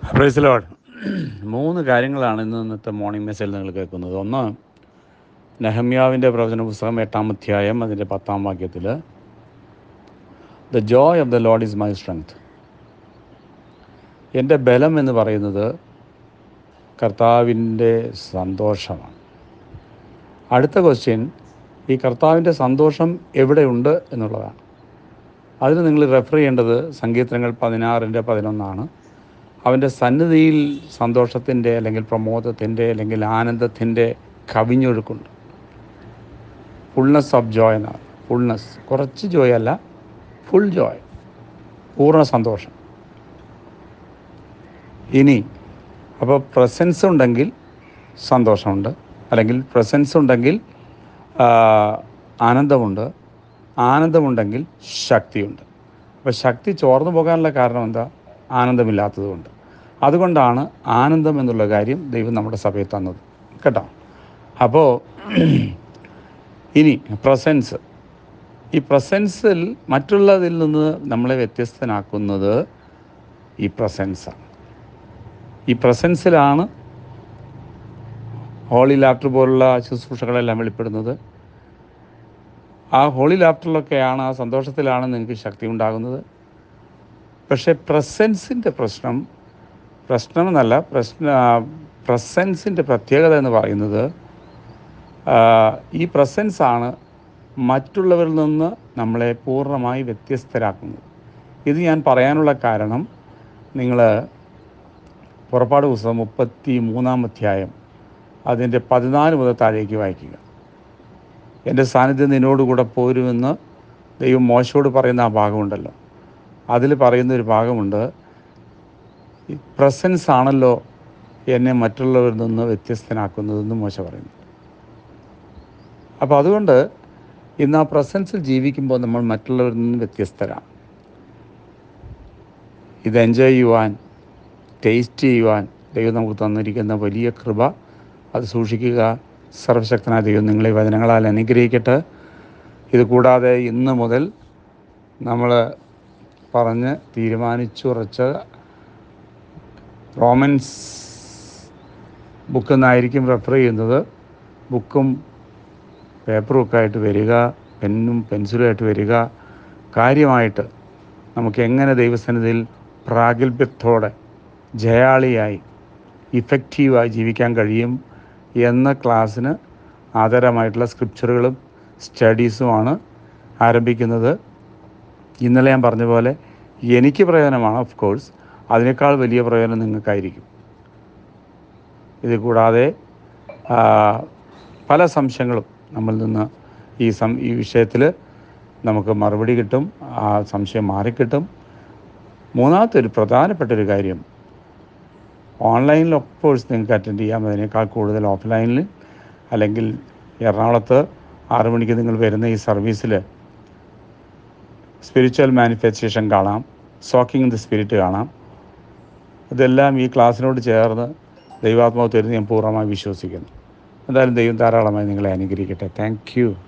price load മൂന്ന് കാര്യങ്ങളാണ് ഇന്ന് ഇന്നത്തെ മോർണിംഗ് മെസ്സേജിൽ നിങ്ങൾ കേൾക്കുന്നത് ഒന്ന് നെഹമ്യാവിൻ്റെ പ്രവചന പുസ്തകം എട്ടാം അധ്യായം അതിൻ്റെ പത്താം വാക്യത്തിൽ the joy of the Lord is my strength എൻ്റെ ബലം എന്ന് പറയുന്നത് കർത്താവിൻ്റെ സന്തോഷമാണ് അടുത്ത ക്വസ്റ്റ്യൻ ഈ കർത്താവിൻ്റെ സന്തോഷം എവിടെയുണ്ട് എന്നുള്ളതാണ് അതിന് നിങ്ങൾ റെഫർ ചെയ്യേണ്ടത് സങ്കീർത്തനങ്ങൾ പതിനാറിൻ്റെ പതിനൊന്നാണ് അവൻ്റെ സന്നിധിയിൽ സന്തോഷത്തിൻ്റെ അല്ലെങ്കിൽ പ്രമോദത്തിൻ്റെ അല്ലെങ്കിൽ ആനന്ദത്തിൻ്റെ കവിഞ്ഞൊഴുക്കുണ്ട് ഫുൾനെസ് ഓഫ് ജോയ് എന്നാണ് ഫുൾനെസ് കുറച്ച് ജോയ് അല്ല ഫുൾ ജോയ് പൂർണ്ണ സന്തോഷം ഇനി അപ്പോൾ പ്രസൻസ് ഉണ്ടെങ്കിൽ സന്തോഷമുണ്ട് അല്ലെങ്കിൽ പ്രസൻസ് ഉണ്ടെങ്കിൽ ആ, ആനന്ദമുണ്ട് ആനന്ദമുണ്ടെങ്കിൽ ശക്തിയുണ്ട് അപ്പോൾ ശക്തി ചോർന്നു പോകാനുള്ള കാരണം എന്താ ആനന്ദമില്ലാത്തതുകൊണ്ട് അതുകൊണ്ടാണ് ആനന്ദം എന്നുള്ള കാര്യം ദൈവം നമ്മുടെ സഭയിൽ തന്നത് കേട്ടോ അപ്പോൾ ഇനി പ്രസൻസ് ഈ പ്രസൻസിൽ മറ്റുള്ളതിൽ നിന്ന് നമ്മളെ വ്യത്യസ്തനാക്കുന്നത് ഈ പ്രസൻസാണ് ഈ പ്രസൻസിലാണ് ഹോളി ലാഫ്റ്റർ പോലുള്ള ശുശ്രൂഷകളെല്ലാം വെളിപ്പെടുന്നത് ആ ഹോളി ലാഫ്റ്ററിലൊക്കെയാണ് ആ സന്തോഷത്തിലാണ് നിങ്ങൾക്ക് ശക്തി ഉണ്ടാകുന്നത് പക്ഷേ പ്രസൻസിൻ്റെ പ്രശ്നം പ്രശ്നമെന്നല്ല പ്രശ്ന പ്രസൻസിൻ്റെ പ്രത്യേകത എന്ന് പറയുന്നത് ആ, ഈ പ്രസൻസ് ആണ് മറ്റുള്ളവരിൽ നിന്ന് നമ്മളെ പൂർണ്ണമായി വ്യത്യസ്തരാക്കുന്നത് ഇത് ഞാൻ പറയാനുള്ള കാരണം നിങ്ങൾ പുറപ്പാട് പുസ്തകം മുപ്പത്തി മൂന്നാം അധ്യായം അതിൻ്റെ പതിനാല് മുതൽ താഴേക്ക് വായിക്കുക എൻ്റെ സാന്നിധ്യം നിന്നോടുകൂടെ പോരുമെന്ന് ദൈവം മോശയോട് പറയുന്ന ആ ഭാഗമുണ്ടല്ലോ അതിൽ പറയുന്ന ഒരു ഭാഗമുണ്ട് ഈ പ്രസൻസ് ആണല്ലോ എന്നെ മറ്റുള്ളവരിൽ നിന്ന് വ്യത്യസ്തനാക്കുന്നതെന്ന് മോശ പറയുന്നു അപ്പോൾ അതുകൊണ്ട് ഇന്ന് ആ പ്രസൻസിൽ ജീവിക്കുമ്പോൾ നമ്മൾ മറ്റുള്ളവരിൽ നിന്ന് വ്യത്യസ്തരാണ് ഇത് എൻജോയ് ചെയ്യുവാൻ ടേസ്റ്റ് ചെയ്യുവാൻ ദൈവം നമുക്ക് തന്നിരിക്കുന്ന വലിയ കൃപ അത് സൂക്ഷിക്കുക സർവശക്തനായ ദൈവം നിങ്ങളെ ഈ വചനങ്ങളാൽ അനുഗ്രഹിക്കട്ടെ ഇത് കൂടാതെ ഇന്ന് മുതൽ നമ്മൾ പറഞ്ഞ് തീരുമാനിച്ചുറച്ച റോമൻസ് ബുക്കിൽ നിന്നായിരിക്കും റെഫർ ചെയ്യുന്നത് ബുക്കും പേപ്പറും ഒക്കെ ആയിട്ട് വരിക പെന്നും പെൻസിലും ആയിട്ട് വരിക കാര്യമായിട്ട് നമുക്ക് എങ്ങനെ ദൈവസന്നിധിയിൽ പ്രാഗൽഭ്യത്തോടെ ജയാളിയായി ഇഫക്റ്റീവായി ജീവിക്കാൻ കഴിയും എന്ന ക്ലാസ്സിന് ആധാരമായിട്ടുള്ള സ്ക്രിപ്ചറുകളും സ്റ്റഡീസുമാണ് ആരംഭിക്കുന്നത് ഇന്നലെ ഞാൻ പറഞ്ഞ പോലെ എനിക്ക് പ്രയോജനമാണ് ഓഫ് കോഴ്സ് അതിനേക്കാൾ വലിയ പ്രയോജനം നിങ്ങൾക്കായിരിക്കും ഇത് കൂടാതെ ആ, പല സംശയങ്ങളും നമ്മളിൽ നിന്ന് ഈ സം ഈ വിഷയത്തിൽ നമുക്ക് മറുപടി കിട്ടും ആ സംശയം മാറിക്കിട്ടും മൂന്നാമത്തെ ഒരു പ്രധാനപ്പെട്ട ഒരു കാര്യം ഓൺലൈനിൽ ഓഫ് കോഴ്സ് നിങ്ങൾക്ക് അറ്റൻഡ് ചെയ്യാം അതിനേക്കാൾ കൂടുതൽ ഓഫ്ലൈനിൽ അല്ലെങ്കിൽ എറണാകുളത്ത് ആറു മണിക്ക് നിങ്ങൾ വരുന്ന ഈ സർവീസിൽ സ്പിരിച്വൽ മാനിഫെസ്റ്റേഷൻ കാണാം സോക്കിംഗ് ഇൻ ദി സ്പിരിറ്റ് കാണാം ഇതെല്ലാം ഈ ക്ലാസ്സിനോട് ചേർന്ന് ദൈവാത്മാവ് തരുന്ന ഞാൻ പൂർണ്ണമായി വിശ്വസിക്കുന്നു എന്തായാലും ദൈവം ധാരാളമായി നിങ്ങളെ അനുഗ്രഹിക്കട്ടെ താങ്ക് യു